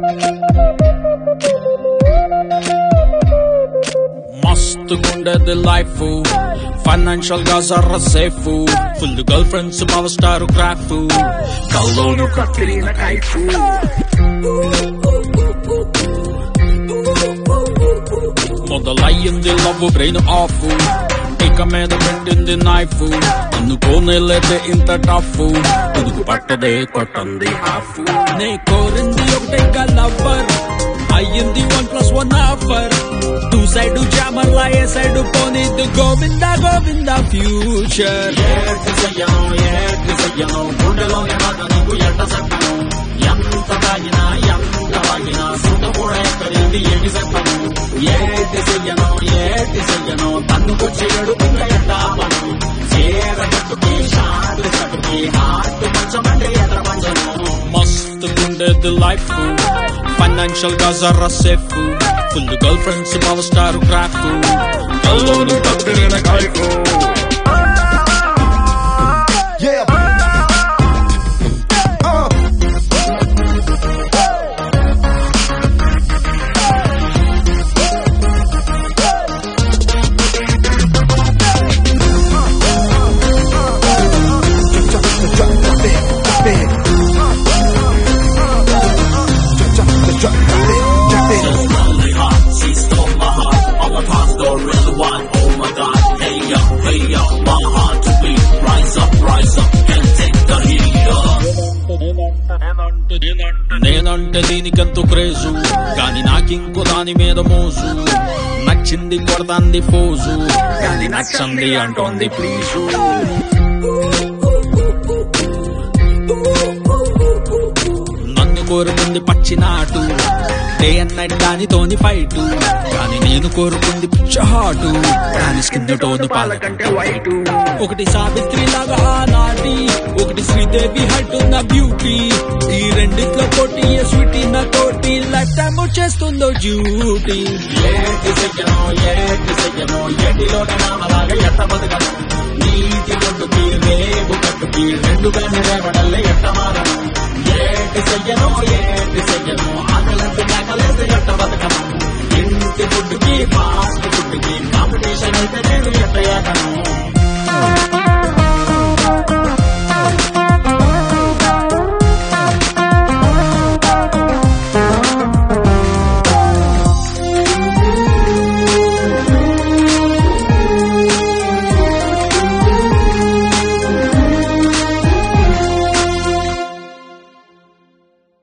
మస్తు ఉండేది life financial గా జర్ర safe full girl friends power star crop కల్లోను కత్తిరిన కైఫ్ మొదలయ్యింది లవ్ బ్రెయిన్ ఆఫ్ ఇక మీద పెట్టింది నైఫ్ అనుకోనేలేదే ఇంత టఫ్ ఉదుకు పట్టదే కొట్టంది హాఫ్ నే కోరింది ఒకటే లవ్వర్ అయ్యింది one plus one offer two side jammer లా ఏ సైడ్ పోనిద్దు గోవింద గోవింద ఫ్యూచర్ ఏటి చెయ్యను ఏటి చెయ్యను గుండెలోని మాట నీకు ఎట్ట చెప్పను ఎంత తాగినా ఎంత వాగినా సుత కూడా ఎక్కడింది ఏటి చెప్పను ఏటి చెయ్యను ఏటి చెయ్యను తన్నుకొచ్చి ఎడుపుంగ ఎట్ట ఆపను చీర కట్టుకి షార్ట్ కట్టుకి హార్ట్ పంచమంటే ఎట్ట పంచను మస్తు ఉండేది లైఫ్ ఫైనాన్షియల్ గా జర్ర safe full girl friends power star crop కల్లోను Katrina Kaif Yeah. Uh. Drop the bit, drop it. Drop, drop, drop, drop it, drop it. lonely heart, she stole my heart. All the past the real one. Oh my God, hey yo, hey yo, my heart to beat. Rise up, rise up, and take the heat. నేనంటే దీనికెంతో craze కానీ నాకింకో దాని మీద మోజు నచ్చింది కొడతాంది pose కానీ నచ్చంది అంటోంది please నన్ను కోరుకుంది పచ్చినాటు డే అండ్ నైట్ దానితోని ఫైట్ కానీ నేను కోరుకుంది పిచ్చహాటు కానీ స్కిన్ టోన్ పాలకంటే వైట్ ఒకటి సావిత్రి లాగా ఆనాటి ఒకటి శ్రీదేవి హైట్ ఉన్న బ్యూటీ ఈ రెండిట్లో పోటీ స్వీటీ నా తోటి లైఫ్ టైమ్ చేస్తుందో డ్యూటీ ఏటి చెయ్యను ఏటి చెయ్యను ఎటిలోనే మామలాగా ఎట్ట బతకను నీటి గొడ్డుకి రేపు కట్టుకి రెండు కన్ను రేపడల్లే ఎట్ట మారను ఏటి చెయ్యను ఏటి చెయ్యను